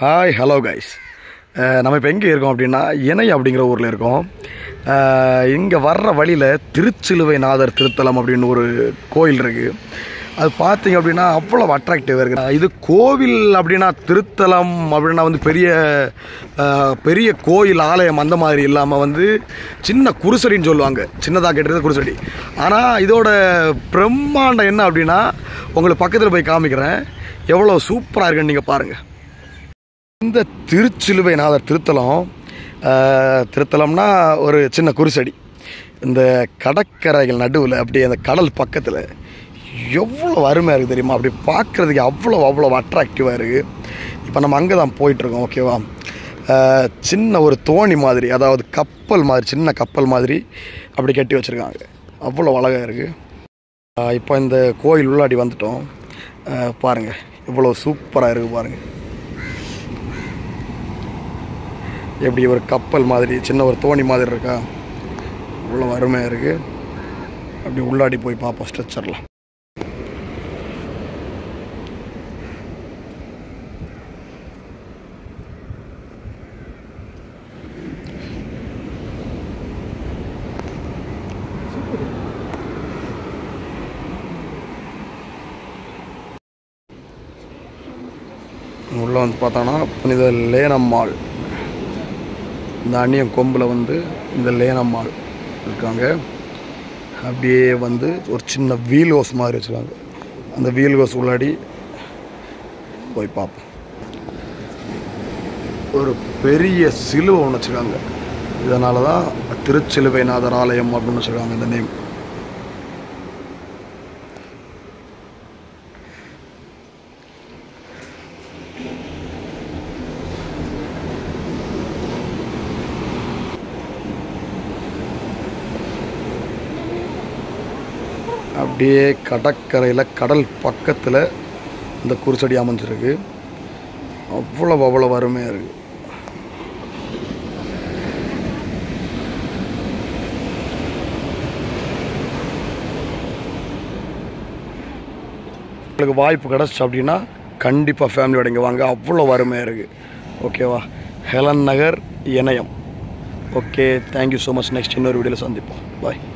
hi hello guys நம்ம இப்போ எங்கே இருக்கோம் அப்படின்னா இணை அப்படிங்கிற ஊரில் இருக்கோம் இங்கே வர்ற வழியில் திருச்சிலுவை நாதர் திருத்தலம் அப்படின்னு ஒரு கோயில் இருக்குது அது பார்த்தீங்க அப்படின்னா அவ்வளோ அட்ராக்டிவாக இருக்குது இது கோவில் அப்படின்னா திருத்தலம் அப்படின்னா வந்து பெரிய அஹ், பெரிய கோயில் ஆலயம் அந்த மாதிரி இல்லாமல் வந்து சின்ன குருசடின்னு சொல்லுவாங்க சின்னதாக கேட்டது குருசடி ஆனால் இதோட பிரம்மாண்டம் என்ன அப்படின்னா உங்களுக்கு பக்கத்தில் போய் காமிக்கிறேன் எவ்வளோ சூப்பராக இருக்குன்னு நீங்கள் பாருங்கள் இந்த திருச்சிலுவை நாதர் திருத்தலம் ஆஹ், திருத்தலம்னா ஒரு சின்ன குருசடி இந்த கடற்கரைகள் நடுவில் அப்படியே அந்த கடல் பக்கத்தில் எவ்வளோ அருமையாக இருக்குது தெரியுமா அப்படி பார்க்குறதுக்கு அவ்வளோ அவ்வளோ அட்ராக்டிவாக இருக்குது இப்போ நம்ம அங்கே தான் போயிட்டுருக்கோம் ஓகேவா ஆஹ், சின்ன ஒரு தோணி மாதிரி அதாவது கப்பல் மாதிரி சின்ன கப்பல் மாதிரி அப்படி கட்டி வச்சுருக்காங்க அவ்வளோ அழகாக இருக்குது இப்போ இந்த கோயில் உள்ளாடி வந்துட்டோம் ஆஹ், பாருங்க இவ்வளோ சூப்பராக இருக்குது பாருங்கள் எப்படி ஒரு கப்பல் மாதிரி சின்ன ஒரு தோணி மாதிரி இருக்கா இவ்வளோ அருமையாக இருக்குது அப்படி உள்ளாடி போய் பார்ப்போம் ஸ்ட்ரெச்சரில் உள்ளே வந்து பார்த்தோன்னா புனித லேனம்மாள் இந்த அந்நியம் கொம்பில் வந்து இந்த லேனம்மாள் இருக்காங்க அப்படியே வந்து ஒரு சின்ன வீல் ஹோஸ் மாதிரி வச்சுருக்காங்க அந்த வீல் ஹோஸ் உள்ளாடி போய் பார்ப்போம் ஒரு பெரிய சிலுவை ஒன்று வச்சுருக்காங்க இதனால தான் திருச்சிலுவைநாதர் ஆலயம் அப்படின்னு வச்சுருக்காங்க இந்த நேம் அப்படியே கடற்கரையில் கடல் பக்கத்தில் இந்த குருசடி அமைஞ்சிருக்கு அவ்வளோ அவ்வளோ அருமையாக இருக்குது உங்களுக்கு வாய்ப்பு கிடச்சி அப்படின்னா கண்டிப்பாக ஃபேமிலியோட இங்கே வாங்க அவ்வளோ அருமையாக இருக்குது ஓகேவா ஹெலன் நகர் இணையம் okay thank you so much next இன்னொரு வீடியோவில் சந்திப்போம் பாய்